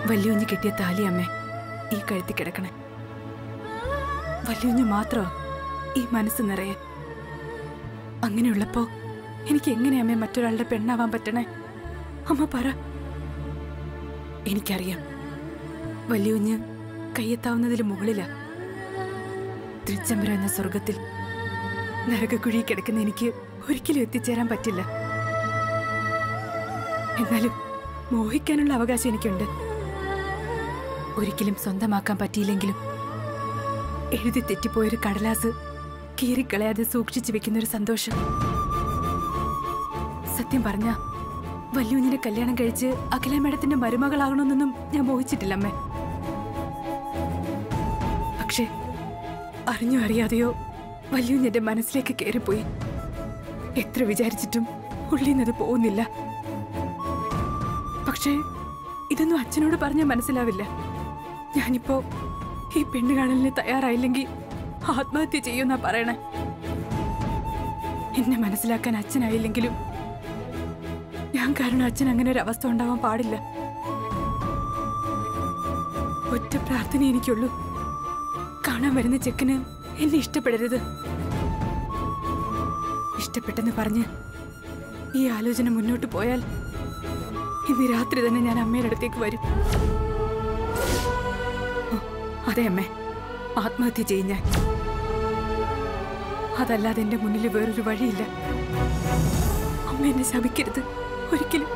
വല്യുഞ്ഞ് കിട്ടിയ താലി അമ്മേ ഈ കഴുത്തി കിടക്കണേ വല്യുഞ്ഞ് മാത്രോ ഈ മനസ്സ് നിറയെ അങ്ങനെയുള്ളപ്പോ എനിക്ക് എങ്ങനെ അമ്മേ മറ്റൊരാളുടെ പെണ്ണാവാൻ പറ്റണേ അമ്മ പറ എനിക്കറിയാം വല്യുഞ്ഞ് കയ്യെത്താവുന്നതിൽ മുകളിലാ തൃച്ചംബരം എന്ന സ്വർഗത്തിൽ നരകക്കുഴി കിടക്കുന്ന എനിക്ക് ഒരിക്കലും എത്തിച്ചേരാൻ പറ്റില്ല എന്നാലും മോഹിക്കാനുള്ള അവകാശം എനിക്കുണ്ട് ഒരിക്കലും സ്വന്തമാക്കാൻ പറ്റിയില്ലെങ്കിലും എഴുതി തെറ്റിപ്പോയൊരു കടലാസ് കീറിക്കളയാതെ സൂക്ഷിച്ചു വെക്കുന്ന ഒരു സന്തോഷം സത്യം പറഞ്ഞ വല്യുഞ്ഞിനെ കല്യാണം കഴിച്ച് അഖില മേഡത്തിന്റെ മരുമകളാകണമെന്നൊന്നും ഞാൻ മോഹിച്ചിട്ടില്ല അമ്മേ പക്ഷേ അറിഞ്ഞോ അറിയാതെയോ വല്യുഞ്ഞെന്റെ മനസ്സിലേക്ക് കയറിപ്പോയി എത്ര വിചാരിച്ചിട്ടും ഉള്ളിന്നത് പോകുന്നില്ല പക്ഷേ ഇതൊന്നും അച്ഛനോട് പറഞ്ഞാൽ മനസ്സിലാവില്ല ഞാനിപ്പോ ഈ പെണ്ണ് കാണലിന് തയ്യാറായില്ലെങ്കിൽ ആത്മഹത്യ ചെയ്യുമെന്നാ പറയണേ എന്നെ മനസ്സിലാക്കാൻ അച്ഛനായില്ലെങ്കിലും ഞാൻ കാരണം അച്ഛൻ അങ്ങനെ ഒരു അവസ്ഥ ഉണ്ടാവാൻ പാടില്ല ഒറ്റ പ്രാർത്ഥന എനിക്കുള്ളൂ കാണാൻ വരുന്ന ചെക്കന് എന്നെ ഇഷ്ടപ്പെടരുത് ഇഷ്ടപ്പെട്ടെന്ന് പറഞ്ഞ് ഈ ആലോചന മുന്നോട്ട് പോയാൽ ഇന്ന് രാത്രി തന്നെ ഞാൻ അമ്മയുടെ അടുത്തേക്ക് വരും ആ, അതെ അമ്മേ ആത്മഹത്യ ചെയ്യും ഞാൻ അതല്ലാതെ എന്റെ മുന്നിൽ വേറൊരു വഴിയില്ല അമ്മ എന്നെ ശപിക്കരുത് ഒരിക്കലും